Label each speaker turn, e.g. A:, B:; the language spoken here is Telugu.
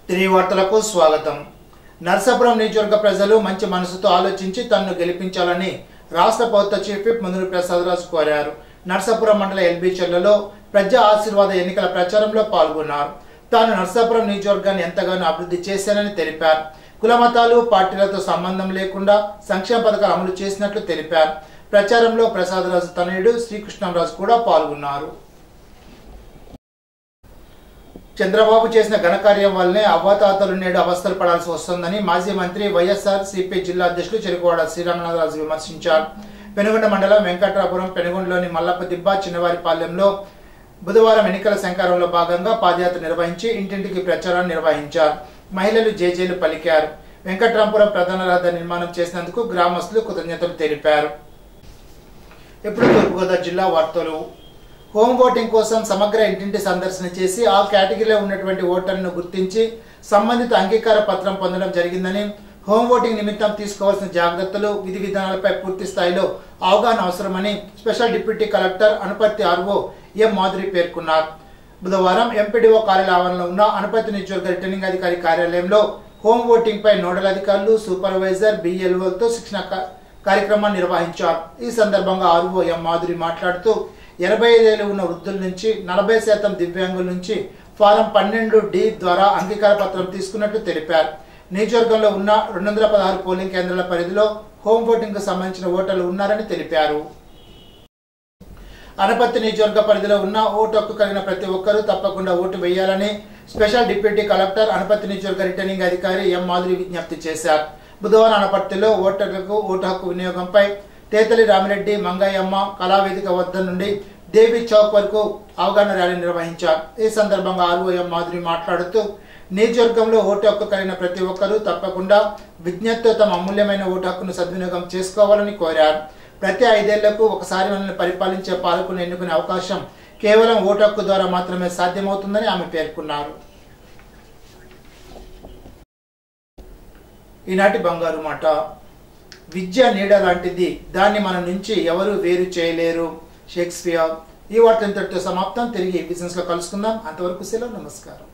A: తిరిగి వార్తలకు స్వాగతం నర్సాపురం నియోజకవర్గ ప్రజలు మంచి మనసుతో ఆలోచించి తనను గెలిపించాలని రాష్ట్ర ప్రభుత్వ చీఫ్ విప్ ముందురు ప్రసాదరాజు కోరారు నర్సాపురం మండల ఎల్బీ చెల్లలో ప్రజా ఆశీర్వాద ఎన్నికల ప్రచారంలో పాల్గొన్నారు తాను నర్సాపురం నియోజకవర్గాన్ని ఎంతగానో అభివృద్ధి చేశానని తెలిపారు కుల మతాలు పార్టీలతో సంబంధం లేకుండా సంక్షేమ పథకాలు అమలు చేసినట్లు తెలిపారు ప్రచారంలో ప్రసాదరాజు తనయుడు శ్రీకృష్ణరాజు కూడా పాల్గొన్నారు చంద్రబాబు చేసిన ఘనకార్యం వల్లనే అవ్వాతాతలు నేడు అవస్థలు పడాల్సి వస్తుందని మాజీ మంత్రి వైఎస్ఆర్ సిపి జిల్లా అధ్యక్షులు చెరుకువాడ శ్రీరామనాథరాజు విమర్శించారు పెనుగొండ మండలం వెంకట్రాపురం పెనుగొండలోని మల్లప్ప దిబ్బ చిన్నవారిపాలెంలో బుధవారం ఎన్నికల శంకారంలో భాగంగా పాదయాత్ర నిర్వహించి ఇంటింటికి ప్రచారాన్ని నిర్వహించారు మహిళలు జేజేలు పలికారు వెంకట్రాంపురం ప్రధాన రహదారి నిర్మాణం చేసినందుకు గ్రామస్తులు కృతజ్ఞతలు తెలిపారు ఇప్పుడు తూర్పుగోదావరి జిల్లా వార్తలు హోమ్ ఓటింగ్ కోసం సమగ్ర ఇంటింటి సందర్శన చేసి ఆ కేటగిరీలో ఉన్నటువంటి ఓటర్లను గుర్తించి సంబంధిత అంగీకార పత్రం పొందడం జరిగిందని హోమ్ ఓటింగ్ నిమిత్తం తీసుకోవాల్సిన జాగ్రత్తలు విధి విధానాలపై పూర్తి స్థాయిలో అవగాహన అవసరమని special deputy collector Anuparthi RO M Madhuri పేర్కొన్నారు బుధవారం ఎంపీడీఓ కార్యాలయ ఆవరణలో ఉన్న అనుపతి నియోజకవర్గ రిటర్నింగ్ అధికారి కార్యాలయంలో హోమ్ ఓటింగ్ పై నోడల్ అధికారులు సూపర్వైజర్ బిఎల్ఓలతో శిక్షణ కా- కార్యక్రమాన్ని నిర్వహించారు ఈ సందర్భంగా ఆర్వో ఎం మాధురి మాట్లాడుతూ ఎనభై ఐదేళ్ళు ఉన్న వృద్ధుల నుంచి నలభై శాతం దివ్యాంగుల నుంచి ఫారం పన్నెండు డి ద్వారా అంగీకార పత్రం తీసుకున్నట్లు తెలిపారు నియోజకవర్గంలో ఉన్న రెండు వందల పదహారు పోలింగ్ కేంద్రాల పరిధిలో హోమ్ ఓటింగ్ కు సంబంధించిన ఓటర్లు ఉన్నారని తెలిపారు అనపత్తి నియోజకవర్గ పరిధిలో ఉన్న ఓటు హక్కు కలిగిన ప్రతి ఒక్కరూ తప్పకుండా ఓటు వేయాలని స్పెషల్ డిప్యూటీ కలెక్టర్ అనపత్తి నియోజకవర్గ రిటర్నింగ్ అధికారి ఎం మాధురి విజ్ఞప్తి చేశారు బుధవారం అనపర్తిలో ఓటర్లకు ఓటు హక్కు వినియోగంపై తేతలి రామిరెడ్డి మంగయ్యమ్మ కళావేదిక వద్ద నుండి దేవి చౌక్ వరకు అవగాహన ర్యాలీ నిర్వహించారు ఈ సందర్భంగా ఆర్ఓఎం మాధురి మాట్లాడుతూ నియోజకవర్గంలో ఓటు హక్కు కలిగిన ప్రతి ఒక్కరూ తప్పకుండా విజ్ఞప్తితో తమ అమూల్యమైన ఓటు హక్కును సద్వినియోగం చేసుకోవాలని కోరారు ప్రతి ఐదేళ్లకు ఒకసారి మనల్ని పరిపాలించే పాలకుని ఎన్నుకునే అవకాశం కేవలం ఓటు హక్కు ద్వారా మాత్రమే సాధ్యమవుతుందని ఆమె పేర్కొన్నారు ఈనాటి బంగారు మాట విద్య నీడ లాంటిది దాన్ని మన నుంచి ఎవరు వేరు చేయలేరు షేక్స్పియర్ ఈ వార్త ఇంతటితో సమాప్తం తిరిగి బిజినెస్ లో కలుసుకుందాం అంతవరకు సెలవు నమస్కారం